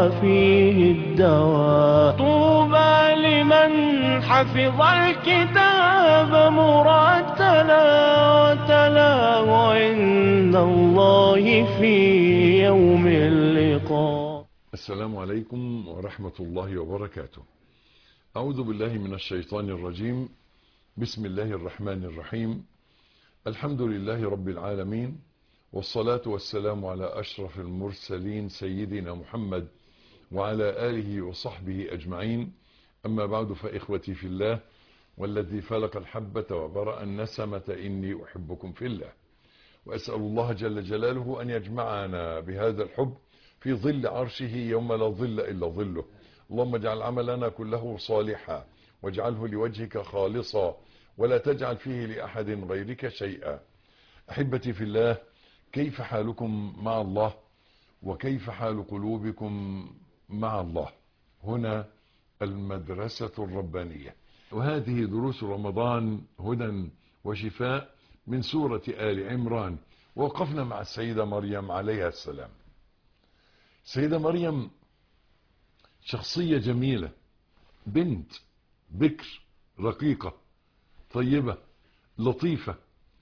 وفيه الدواء طوبى لمن حفظ الكتاب مرتلا وتلاه عند الله في يوم اللقاء السلام عليكم ورحمة الله وبركاته أعوذ بالله من الشيطان الرجيم بسم الله الرحمن الرحيم الحمد لله رب العالمين والصلاة والسلام على أشرف المرسلين سيدنا محمد وعلى آله وصحبه أجمعين أما بعد فإخوتي في الله والذي فلق الحبة وبرأ النسمة إني أحبكم في الله وأسأل الله جل جلاله أن يجمعنا بهذا الحب في ظل عرشه يوم لا ظل إلا ظله اللهم اجعل عملنا كله صالحا واجعله لوجهك خالصا ولا تجعل فيه لأحد غيرك شيئا أحبتي في الله كيف حالكم مع الله وكيف حال قلوبكم مع الله هنا المدرسة الربانية وهذه دروس رمضان هدى وشفاء من سورة آل عمران ووقفنا مع السيدة مريم عليها السلام سيدة مريم شخصية جميلة بنت بكر رقيقة طيبة لطيفة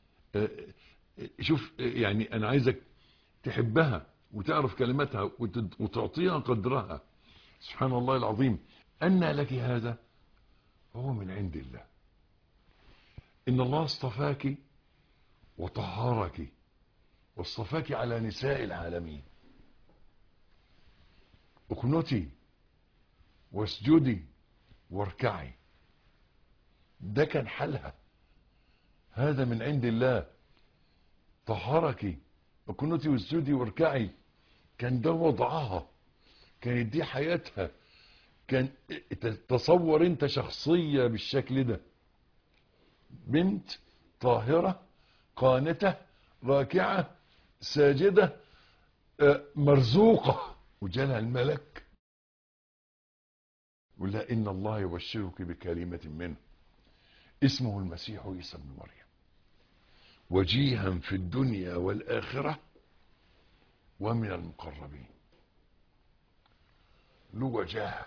شوف يعني أنا عايزك تحبها وتعرف كلماتها وتعطيها قدرها سبحان الله العظيم أن لك هذا هو من عند الله إن الله اصطفاك وطهرك واصطفاك على نساء العالمين اقنتي واسجدي واركعي ده كان حالها هذا من عند الله طهرك اقنتي واسجدي واركعي كان ده وضعها كانت دي حياتها كان تصور انت شخصية بالشكل ده بنت طاهرة قانتة راكعة ساجدة مرزوقة وجالها الملك ولا إن الله يبشرك بكلمة منه اسمه المسيح عيسى بن مريم وجيها في الدنيا والآخرة ومن المقربين له وجاهه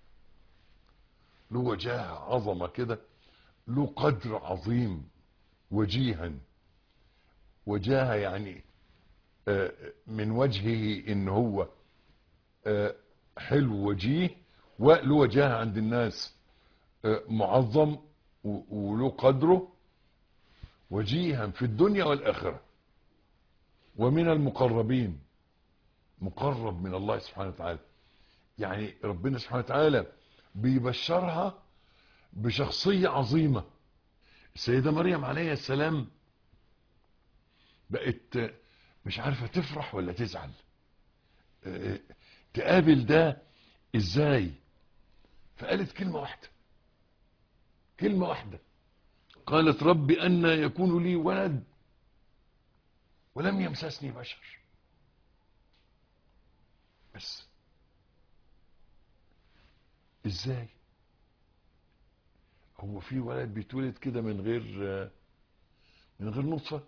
له وجاهه عظمة كده له قدر عظيم وجيها وجاهه يعني من وجهه ان هو حلو وجيه وله وجاهه عند الناس معظم وله قدره وجيها في الدنيا والآخرة ومن المقربين مقرب من الله سبحانه وتعالى يعني ربنا سبحانه وتعالى بيبشرها بشخصية عظيمة السيدة مريم عليه السلام بقت مش عارفة تفرح ولا تزعل تقابل ده ازاي فقالت كلمة واحدة كلمة واحدة قالت رب أن يكون لي ولد ولم يمسسني بشر بس ازاي هو في ولد بيتولد كده من غير من غير نطفة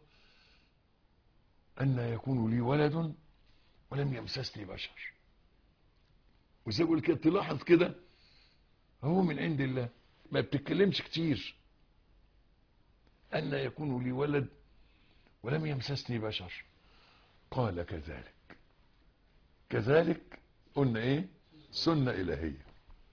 أن يكون لي ولد ولم يمسسني بشر وزي بقول كده تلاحظ كده هو من عند الله ما بتتكلمش كتير أن يكون لي ولد ولم يمسسني بشر قال كذلك كذلك قلنا ايه سنة إلهية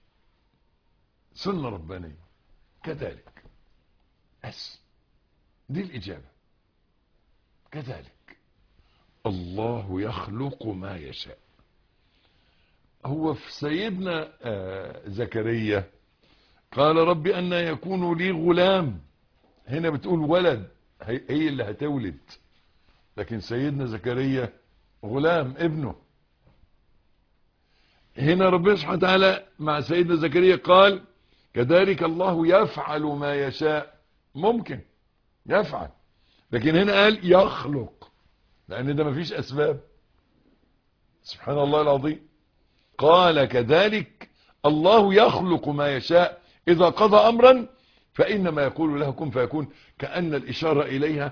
سنة ربانية كذلك بس دي الإجابة كذلك الله يخلق ما يشاء هو في سيدنا زكريا قال رب أن يكون لي غلام هنا بتقول ولد هي اللي هتولد لكن سيدنا زكريا غلام ابنه هنا ربنا سبحانه وتعالى مع سيدنا زكريا قال كذلك الله يفعل ما يشاء ممكن يفعل لكن هنا قال يخلق لان ده مفيش اسباب سبحان الله العظيم قال كذلك الله يخلق ما يشاء اذا قضى امرا فانما يقول له كن فيكون كأن الاشارة اليها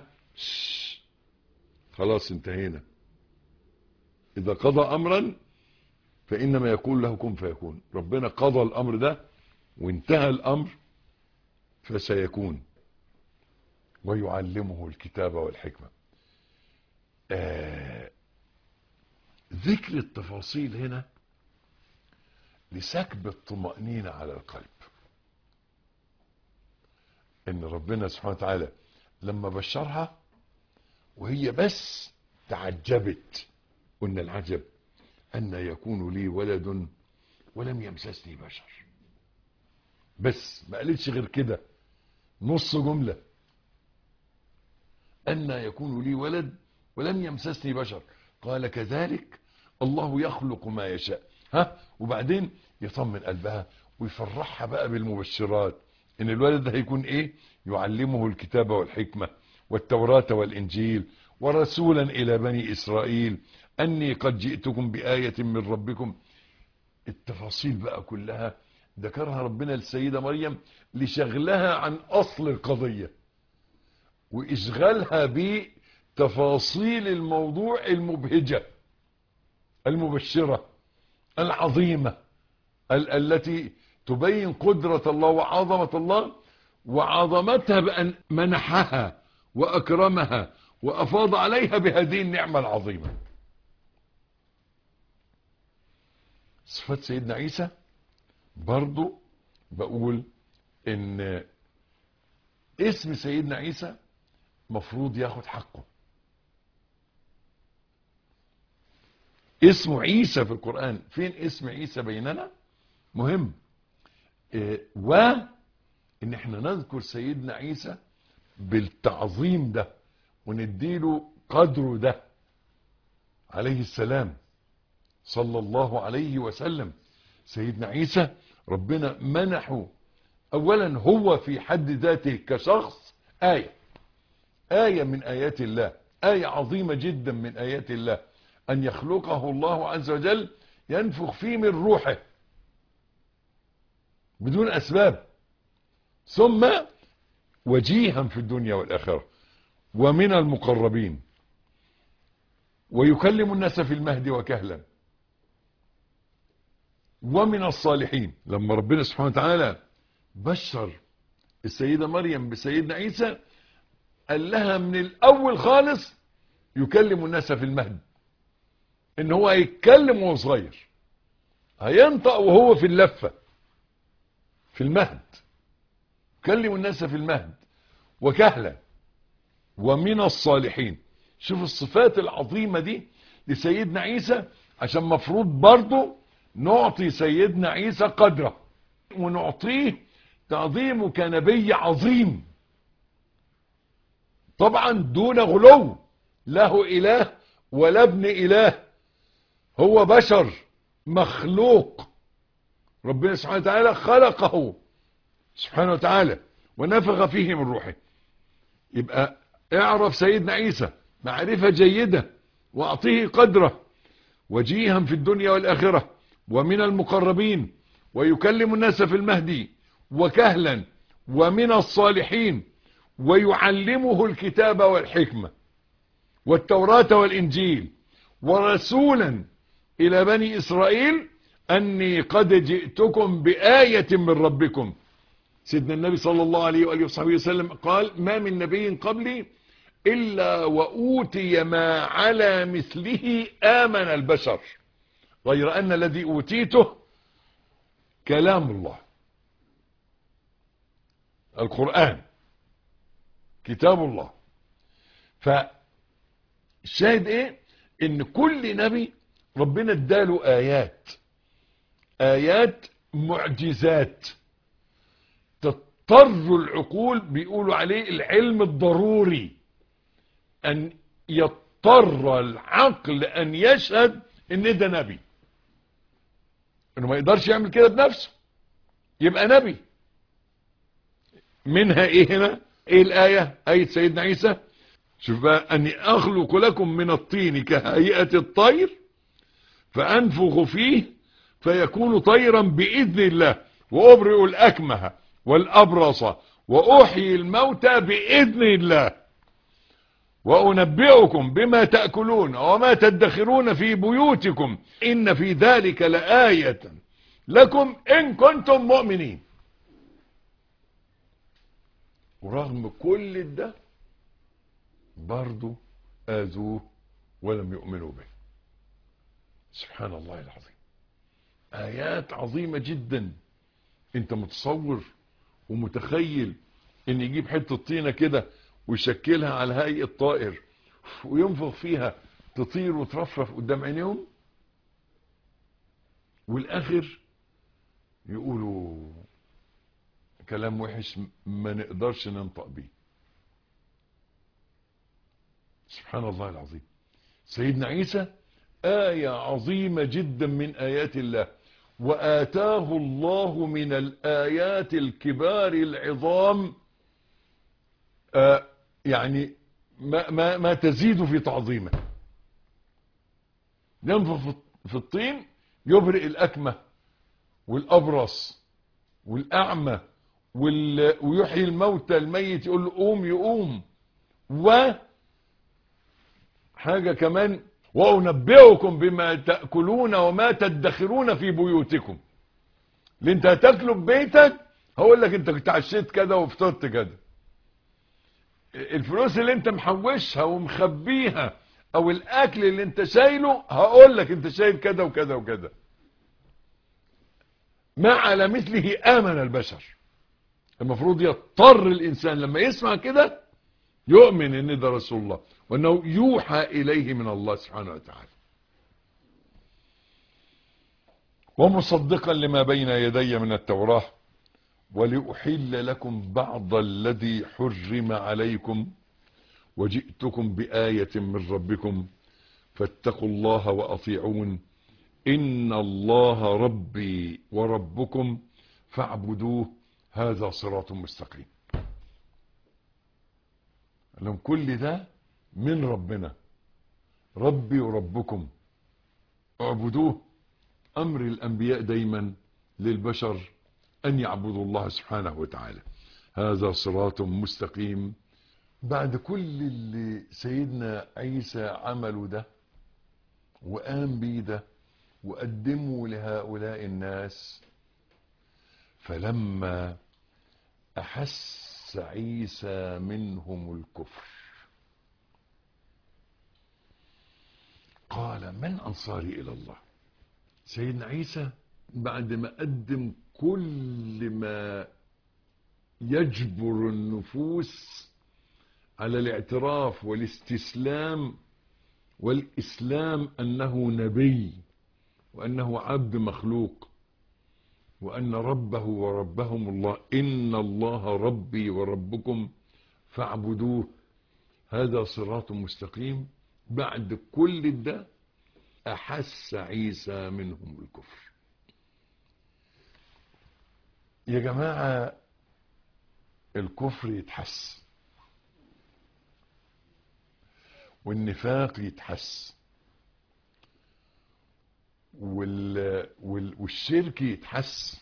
خلاص انتهينا اذا قضى امرا فإنما يقول له كن فيكون ربنا قضى الأمر ده وانتهى الأمر فسيكون ويعلمه الكتاب والحكمة آه ذكر التفاصيل هنا لسكب الطمأنينة على القلب ان ربنا سبحانه وتعالى لما بشرها وهي بس تعجبت قلنا العجب أن يكون لي ولد ولم يمسسني بشر بس ما قالتش غير كده نص جملة أن يكون لي ولد ولم يمسسني بشر قال كذلك الله يخلق ما يشاء ها وبعدين يطمن قلبها ويفرحها بقى بالمبشرات ان الولد ده هيكون ايه يعلمه الكتاب والحكمة والتوراة والانجيل ورسولا الى بني اسرائيل اني قد جئتكم بآية من ربكم التفاصيل بقى كلها ذكرها ربنا للسيدة مريم لشغلها عن اصل القضية واشغالها بتفاصيل الموضوع المبهجة المبشرة العظيمة ال التي تبين قدرة الله وعظمة الله وعظمتها بأن منحها وأكرمها وأفاض عليها بهذه النعمة العظيمة صفات سيدنا عيسى برضو بقول ان اسم سيدنا عيسى مفروض ياخد حقه اسمه عيسى في القرآن فين اسم عيسى بيننا مهم إيه و ان احنا نذكر سيدنا عيسى بالتعظيم ده ونديله قدره ده عليه السلام صلى الله عليه وسلم سيدنا عيسى ربنا منحه اولا هو في حد ذاته كشخص آية آية من آيات الله آية عظيمة جدا من آيات الله أن يخلقه الله عز وجل ينفخ فيه من روحه بدون أسباب ثم وجيها في الدنيا والآخرة ومن المقربين ويكلم الناس في المهد وكهلا ومن الصالحين لما ربنا سبحانه وتعالى بشر السيدة مريم بسيدنا عيسى قال لها من الأول خالص يكلم الناس في المهد ان هو هيتكلم وهو صغير هينطق وهو في اللفة في المهد كلم الناس في المهد وكهلا ومن الصالحين شوف الصفات العظيمة دي لسيدنا عيسى عشان مفروض برضه نعطي سيدنا عيسى قدره ونعطيه تعظيمه كنبي عظيم طبعا دون غلو له اله ولا ابن اله هو بشر مخلوق ربنا سبحانه وتعالى خلقه سبحانه وتعالى ونفخ فيه من روحه يبقى اعرف سيدنا عيسى معرفة جيدة واعطيه قدره وجيها في الدنيا والآخرة ومن المقربين ويكلم الناس في المهدي وكهلا ومن الصالحين ويعلمه الكتاب والحكمة والتوراة والإنجيل ورسولا إلى بني إسرائيل أني قد جئتكم بآية من ربكم سيدنا النبي صلى الله عليه وآله وصحبه وسلم قال ما من نبي قبلي إلا وأوتي ما على مثله آمن البشر غير أن الذي أوتيته كلام الله القرآن كتاب الله فالشاهد ايه ان كل نبي ربنا اداله ايات ايات معجزات تضطر العقول بيقولوا عليه العلم الضروري ان يضطر العقل ان يشهد ان ده نبي انه ما يقدرش يعمل كده بنفسه يبقى نبي منها ايه هنا ايه الايه ايه سيدنا عيسى شوف بقى اني اخلق لكم من الطين كهيئه الطير فانفخ فيه فيكون طيرا باذن الله وابرئ الاكمه والابرص واحيي الموتى باذن الله وأنبئكم بما تأكلون وما تدخرون في بيوتكم إن في ذلك لآية لكم إن كنتم مؤمنين ورغم كل ده برضو آذوه ولم يؤمنوا به سبحان الله العظيم آيات عظيمة جدا انت متصور ومتخيل ان يجيب حتة طينة كده ويشكلها على هيئة طائر وينفخ فيها تطير وترفرف قدام عينيهم والاخر يقولوا كلام وحش ما نقدرش ننطق بيه سبحان الله العظيم سيدنا عيسى آية عظيمة جدا من آيات الله وآتاه الله من الآيات الكبار العظام آه يعني ما, ما, ما تزيد في تعظيمه ينفخ في الطين يبرئ الأكمة والأبرص والأعمى ويحيي الموتى الميت يقول له قوم يقوم و حاجة كمان وأنبئكم بما تأكلون وما تدخرون في بيوتكم اللي انت هتاكله في بيتك هقول لك انت اتعشيت كده وفطرت كده الفلوس اللي انت محوشها ومخبيها او الاكل اللي انت شايله هقول لك انت شايل كده وكذا وكذا ما على مثله امن البشر المفروض يضطر الانسان لما يسمع كده يؤمن ان ده رسول الله وانه يوحى اليه من الله سبحانه وتعالى ومصدقا لما بين يدي من التوراة ولأحل لكم بعض الذي حرم عليكم وجئتكم بآية من ربكم فاتقوا الله وأطيعون إن الله ربي وربكم فاعبدوه هذا صراط مستقيم لهم كل ده من ربنا ربي وربكم اعبدوه امر الانبياء دايما للبشر ان يعبدوا الله سبحانه وتعالى هذا صراط مستقيم بعد كل اللي سيدنا عيسى عمله ده وقام بيه ده وقدمه لهؤلاء الناس فلما احس عيسى منهم الكفر قال من انصاري الى الله سيدنا عيسى بعد ما قدم كل ما يجبر النفوس على الاعتراف والاستسلام والإسلام أنه نبي وأنه عبد مخلوق وأن ربه وربهم الله إن الله ربي وربكم فاعبدوه هذا صراط مستقيم بعد كل ده أحس عيسى منهم الكفر يا جماعة الكفر يتحس والنفاق يتحس وال... وال... والشرك يتحس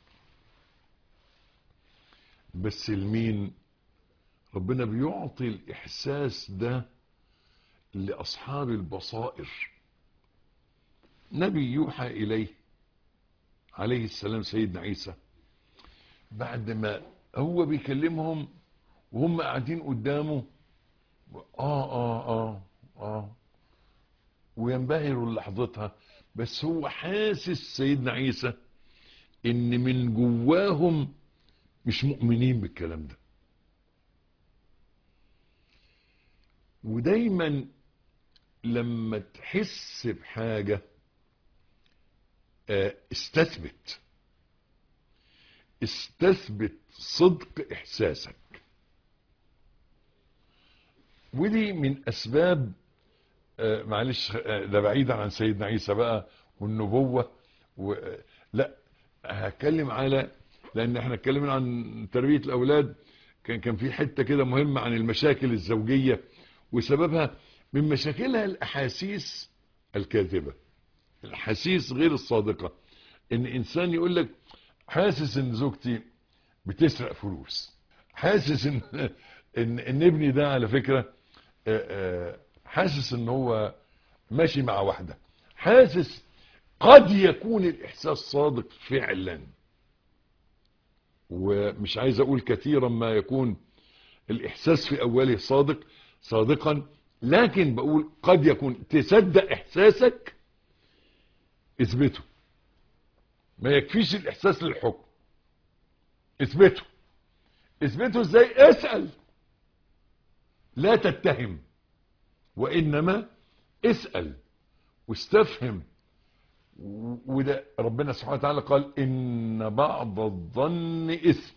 بس المين ربنا بيعطي الإحساس ده لأصحاب البصائر نبي يوحى إليه عليه السلام سيدنا عيسى بعد ما هو بيكلمهم وهم قاعدين قدامه آه آه آه آه وينبهروا لحظتها بس هو حاسس سيدنا عيسى ان من جواهم مش مؤمنين بالكلام ده ودايما لما تحس بحاجة استثبت استثبت صدق احساسك ودي من اسباب معلش ده بعيدا عن سيدنا عيسى بقى والنبوة و... لا هتكلم على لان احنا اتكلمنا عن تربية الاولاد كان كان في حتة كده مهمة عن المشاكل الزوجية وسببها من مشاكلها الاحاسيس الكاذبة الاحاسيس غير الصادقة ان انسان يقول لك حاسس ان زوجتي بتسرق فلوس حاسس ان ان, إن ابني ده على فكرة آه، آه، حاسس ان هو ماشي مع واحدة حاسس قد يكون الاحساس صادق فعلا ومش عايز اقول كثيرا ما يكون الاحساس في اوله صادق صادقا لكن بقول قد يكون تصدق احساسك اثبته ما يكفيش الاحساس للحكم اثبته اثبته ازاي اسأل لا تتهم وانما اسأل واستفهم و- وده ربنا سبحانه وتعالى قال ان بعض الظن اثم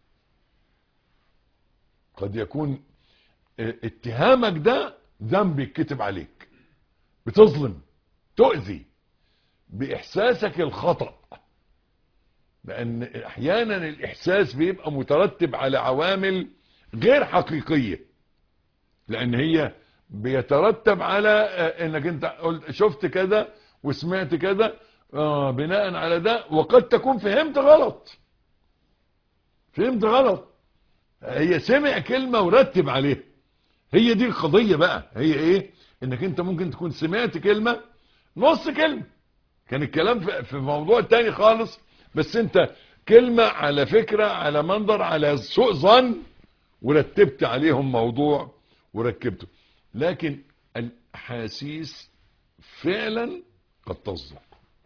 قد يكون اه، اتهامك ده ذنب يتكتب عليك بتظلم تؤذي باحساسك الخطأ لان احيانا الاحساس بيبقى مترتب على عوامل غير حقيقية لان هي بيترتب على آه، انك انت قلت شفت كذا وسمعت كذا آه بناء على ده وقد تكون فهمت غلط فهمت غلط هي سمع كلمة ورتب عليها هي دي القضية بقى هي ايه انك انت ممكن تكون سمعت كلمة نص كلمة كان الكلام في في موضوع تاني خالص بس انت كلمة على فكرة على منظر على سوء ظن ورتبت عليهم موضوع وركبته لكن الاحاسيس فعلا قد تصدق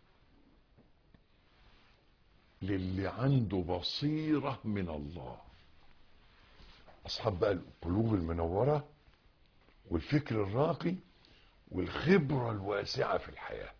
للي عنده بصيرة من الله اصحاب بقى القلوب المنورة والفكر الراقي والخبرة الواسعة في الحياة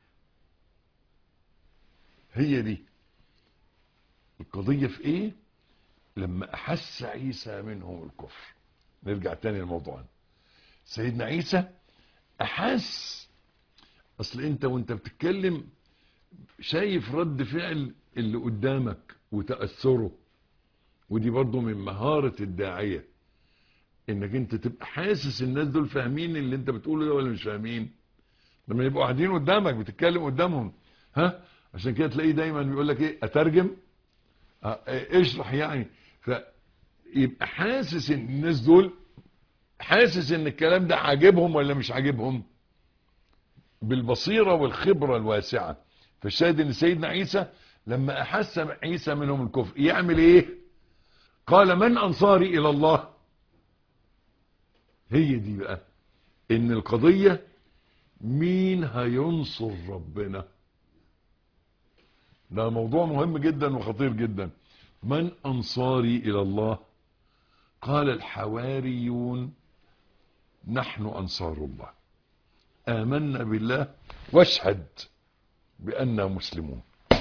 هي دي القضية في ايه لما احس عيسى منهم الكفر نرجع تاني لموضوعنا سيدنا عيسى احس اصل انت وانت بتتكلم شايف رد فعل اللي قدامك وتأثره ودي برضو من مهارة الداعية انك انت تبقى حاسس الناس دول فاهمين اللي انت بتقوله ده ولا مش فاهمين لما يبقوا قاعدين قدامك بتتكلم قدامهم ها عشان كده تلاقيه دايما بيقول لك ايه اترجم اه إيه، اشرح يعني فيبقى حاسس ان الناس دول حاسس ان الكلام ده عاجبهم ولا مش عاجبهم بالبصيرة والخبرة الواسعة فالشاهد ان سيدنا عيسى لما احس عيسى منهم الكفر يعمل ايه قال من انصاري الى الله هي دي بقى ان القضية مين هينصر ربنا ده موضوع مهم جدا وخطير جدا من انصاري الى الله قال الحواريون نحن انصار الله آمنا بالله واشهد بأننا مسلمون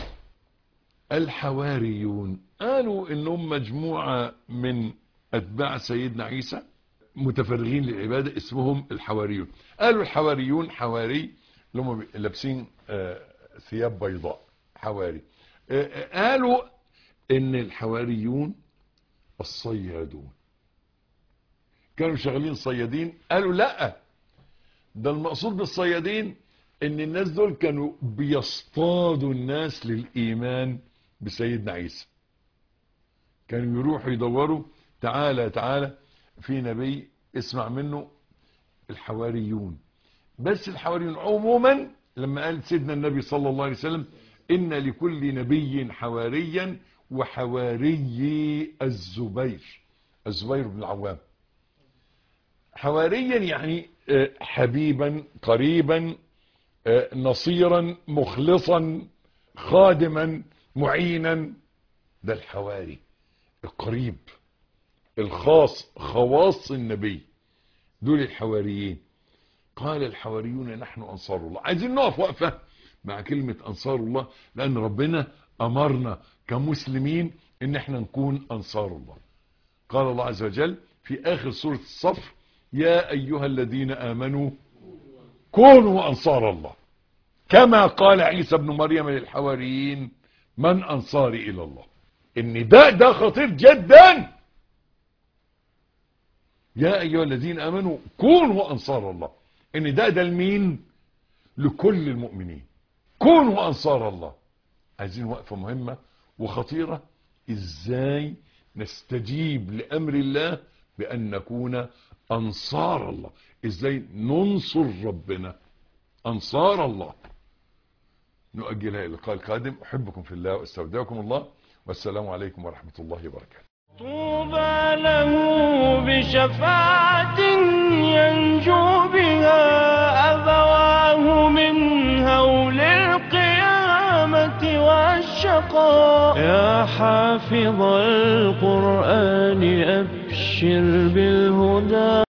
الحواريون قالوا انهم مجموعة من اتباع سيدنا عيسى متفرغين للعبادة اسمهم الحواريون قالوا الحواريون حواري اللي هم لابسين آه، ثياب بيضاء حواري آه، آه، قالوا ان الحواريون الصيادون كانوا شغالين صيادين قالوا لا ده المقصود بالصيادين ان الناس دول كانوا بيصطادوا الناس للايمان بسيدنا عيسى كانوا يروحوا يدوروا تعالى تعالى في نبي اسمع منه الحواريون بس الحواريون عموما لما قال سيدنا النبي صلى الله عليه وسلم ان لكل نبي حواريا وحواري الزبير الزبير بن العوام حواريا يعني آه، حبيبا قريبا آه، نصيرا مخلصا خادما معينا ده الحواري القريب الخاص خواص النبي دول الحواريين قال الحواريون نحن أنصار الله عايزين نقف وقفة مع كلمة أنصار الله لأن ربنا أمرنا كمسلمين إن احنا نكون أنصار الله قال الله عز وجل في آخر سورة الصف يا أيها الذين آمنوا كونوا أنصار الله كما قال عيسى ابن مريم للحواريين من أنصاري إلى الله النداء ده خطير جدا يا أيها الذين آمنوا كونوا أنصار الله النداء ده لمين لكل المؤمنين كونوا أنصار الله عايزين وقفة مهمة وخطيرة ازاي نستجيب لأمر الله بأن نكون أنصار الله إزاي ننصر ربنا أنصار الله نؤجلها إلى اللقاء القادم أحبكم في الله وأستودعكم الله والسلام عليكم ورحمة الله وبركاته طوبى له بشفاعة ينجو بها أبواه من هول القيامة والشقاء يا حافظ القرآن أبشر بالهدى